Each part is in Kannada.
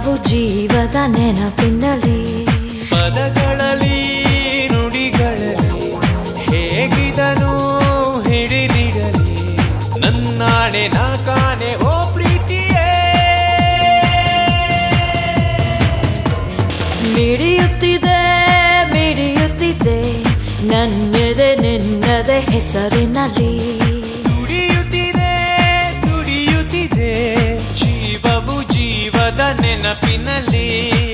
ಜೀವವು ಜೀವದ ನೆನಪಿನಲ್ಲಿ ಪದಗಳಲ್ಲಿ ನುಡಿಗಳಲ್ಲಿ ಹೇಗಿದನು ಹಿಡಿದಿಡಲಿ ನನ್ನಾಣೆ ನಾಕಾನೆ ಓ ಪ್ರೀತಿಯೇ ಮಿಡಿಯುತ್ತಿದೆ ಮಿಡಿಯುತ್ತಿದೆ ನನ್ನೆದೆ ನಿನ್ನದೆ ಹೆಸರಿನಲ್ಲಿ ತುಡಿಯುತ್ತಿದೆ ತುಡಿಯುತ್ತಿದೆ ಜೀವವು ಜೀವದ ನೆನಪಿನಲ್ಲಿ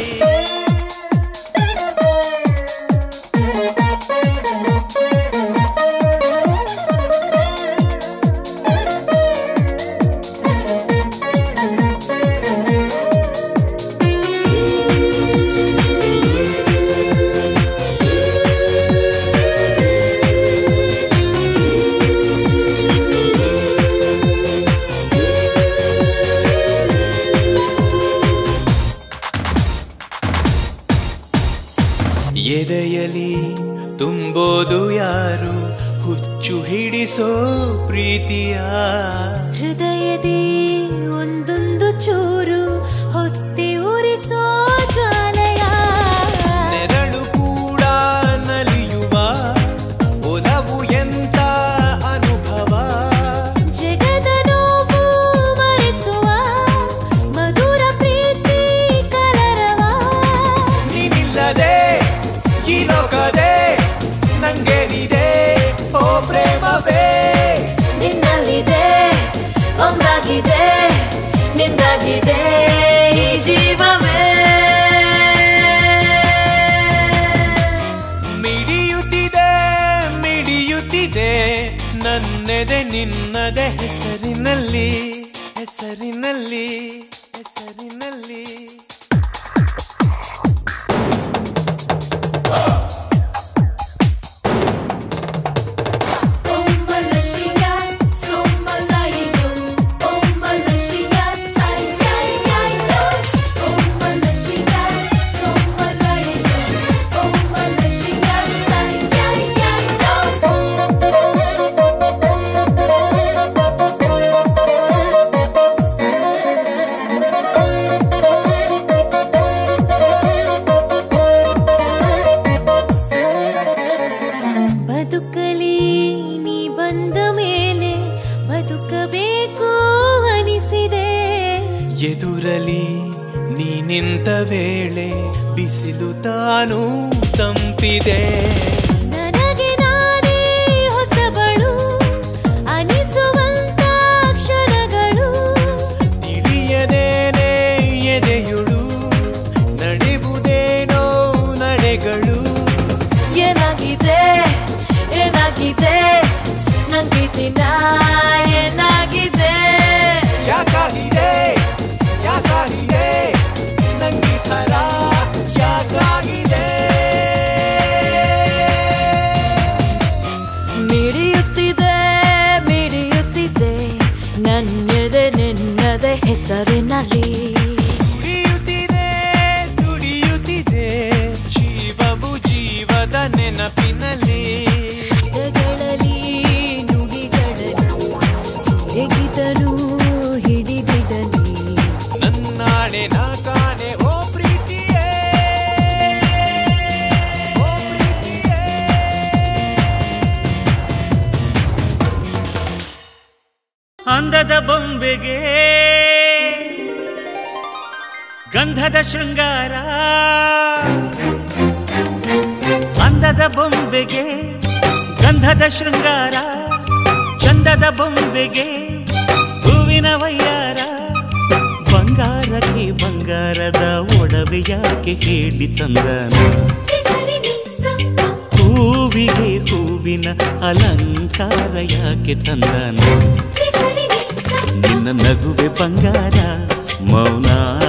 ಎದೆಯಲಿ ತುಂಬೋದು ಯಾರು ಹುಚ್ಚು ಹಿಡಿಸೋ ಪ್ರೀತಿಯ ಹೃದಯದಿ ಒಂದೊಂದು ಚೂರು ಹೊತ್ತಿ ಉರಿಸೋ ಜ್ವಾಲೆಯ ನೆರಳು ಕೂಡ ನಲಿಯುವ ಒಲವು ಎಂತ ಅನುಭವ ಜಗದ ನೋವು ಮರೆಸುವ ಮಧುರ ಪ್ರೀತಿ ಕಲರವ ನೀನಿಲ್ಲದೆ ಈ ಲೋಕದೆ ನಂಗೇನಿದೆ ಓ ಪ್ರೇಮವೇ ನಿನ್ನಲ್ಲಿದೆ ಒಂದಾಗಿದೆ ನಿಂದಾಗಿದೆ ಈ ಜೀವವೇ ಮಿಡಿಯುತ್ತಿದೆ ಮಿಡಿಯುತ್ತಿದೆ ನನ್ನೆದೆ ನಿನ್ನದೆ ಹೆಸರಿನಲ್ಲಿ ಹೆಸರಿನಲ್ಲಿ ಹೆಸರಿನಲ್ಲಿ ಬದುಕಲಿ ನೀ ಬಂದ ಮೇಲೆ ಬದುಕಬೇಕು ಅನಿಸಿದೆ ಎದುರಲಿ ನೀ ನಿಂತ ವೇಳೆ ಬಿಸಿಲು ತಾನು ತಂಪಿದೆ ನನಗೆ ನಾನೇ ಹೊಸಬಳು ಅನಿಸುವಂತ ಕ್ಷಣಗಳು ತಿಳಿಯದೇನೆ ಎದೆಯುಳು ನಡೆಯುವುದೇನೋ ನಡೆಗಳು ಏನಾಗಿದೆ ಏನಾಗಿದೆ ನಂಗೆ ದಿನ ಏನಾಗಿದೆ ಯಾಕಾಗಿದೆ ಯಾಕಾಗಿದೆ ನಂಗೆ ಥರ ಯಾಕಾಗಿದೆ ಮಿಡಿಯುತ್ತಿದೆ ಮಿಡಿಯುತ್ತಿದೆ ನನ್ನೆದೆ ನಿನ್ನದೆ ಹೆಸರಿನಲ್ಲಿ ತುಡಿಯುತ್ತಿದೆ ತುಡಿಯುತ್ತಿದೆ ಜೀವವು ಜೀವದ ನೆನಪಿನಲ್ಲಿ ಪದಗಳಲ್ಲಿ ನುಡಿಗಳಲ್ಲಿ ಹೇಗಿದನು ಹಿಡಿದಿಡಲಿ ನನ್ನಾಣೆ ನಾಕಾನೆ ಓ ಪ್ರೀತಿಯೇ ಓ ಪ್ರೀತಿಯೇ ಅಂದದ ಬೊಂಬೆಗೆ ಗಂಧದ ಶೃಂಗಾರ ಅಂದದ ಬೊಂಬೆಗೆ ಗಂಧದ ಶೃಂಗಾರ ಚಂದದ ಬೊಂಬೆಗೆ ಹೂವಿನ ವಯ್ಯಾರ ಬಂಗಾರಕ್ಕೆ ಬಂಗಾರದ ಒಡವೆ ಯಾಕೆ ಹೇಳಿ ತಂದನು ಹೂವಿಗೆ ಹೂವಿನ ಅಲಂಕಾರ ಯಾಕೆ ತಂದನು ನಿನ್ನ ನಗುವೆ ಬಂಗಾರ ಮೌನ